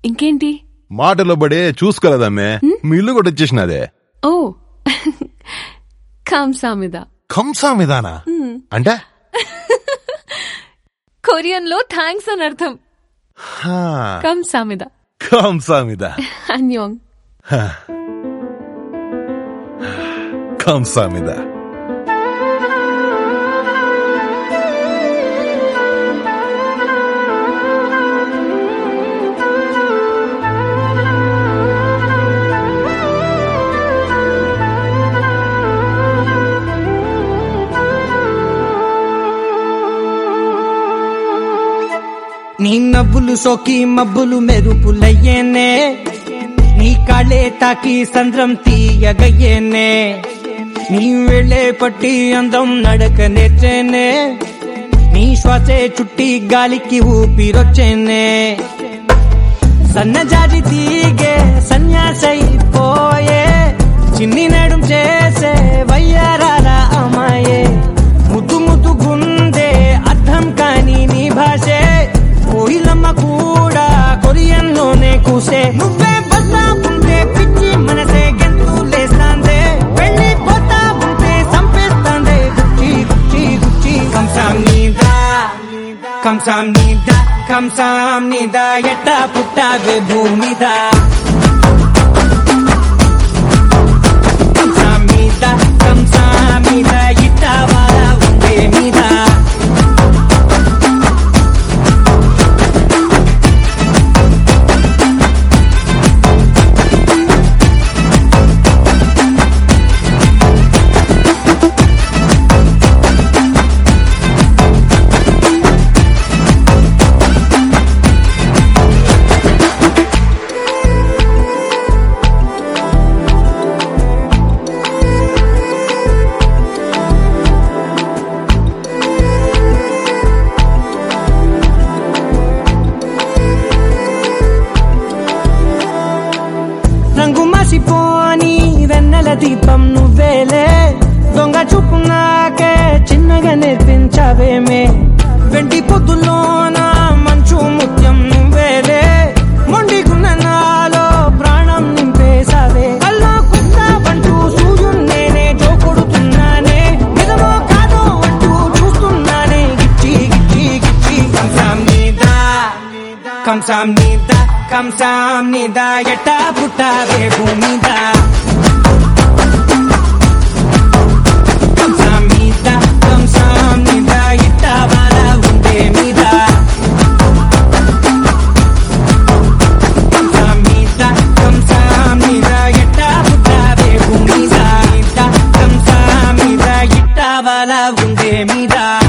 ఇంకేంటి మాటలో పడే చూసుకోలేదమ్మే మీ ఇల్లు కూడా వచ్చేసినదే ఓ కాంసామిద కంసా విధాన అంటే కొరియన్ లో థ్యాంక్స్ అని అర్థం హా, కంసామిద కంసా మీద అన్యోంగ్ కంసా మీద నీ నవ్వులు సోకి మబ్బులు మెరుపులయ్యేనే నీ కాళ్ళే తాకి సంద్రం తీయగయ్యేనే నీ వెళ్ళే పట్టి అందం నడక నేర్చేనే నీ శ్వాసే చుట్టి గాలికి ఊపిరొచ్చేనే సన్నజాజి తీగే సన్యాసైపోయే చిన్ని నడుం చేసే వయ్యారాల అమ్మాయే ముద్దు ముద్దు గుందే అర్థం కాని నీ భాషే కోయిలమ్మ కూడా కొరియన్ లోనే కూసే నువ్వే బస్తా ఉంటే పిచ్చి మనసే గెంతు లేస్తాందే వెళ్ళి పోతా ఉంటే సంపేస్తాందే గుచ్చి గుచ్చి గుచ్చి కంసాం నీదా కంసాం నీదా కంసాం నీదా ఎట్ట పుట్టావే భూమిదా కంసాం నీదా కంసాం నీదా ఇట్ట వారా ఉండే మీదా రంగు మసిపోని వెన్నెల దీపం నువ్వేలే దొంగ చూపు నాకే చిన్నగా నేర్పించవేమే వెండి పొద్దులోన మంచు ముత్యం నువ్వేలే మొండిగున్న నాలో ప్రాణం నింపేసావే కల్లో కుట్టావంటూ సూర్యుడు నేనే జోకొడుతున్నానే నిజమో కాదో అంటూ చూస్తున్నానే గిచ్చి గిచ్చి గిచ్చి కంసాం నీదా కంసాం నీదా కంసాం నీదా ఎట్ట పుట్టావే భూమిదా కంసాం నీదా కంసాం నీదా ఎట్ట బాల ఉండే మీదా కంసాం నీదా కంసాం నీదా ఎట్ట పుట్టావే భూమిదా నీదా కంసాం నీదా ఎట్ట బాల ఉండే మీదా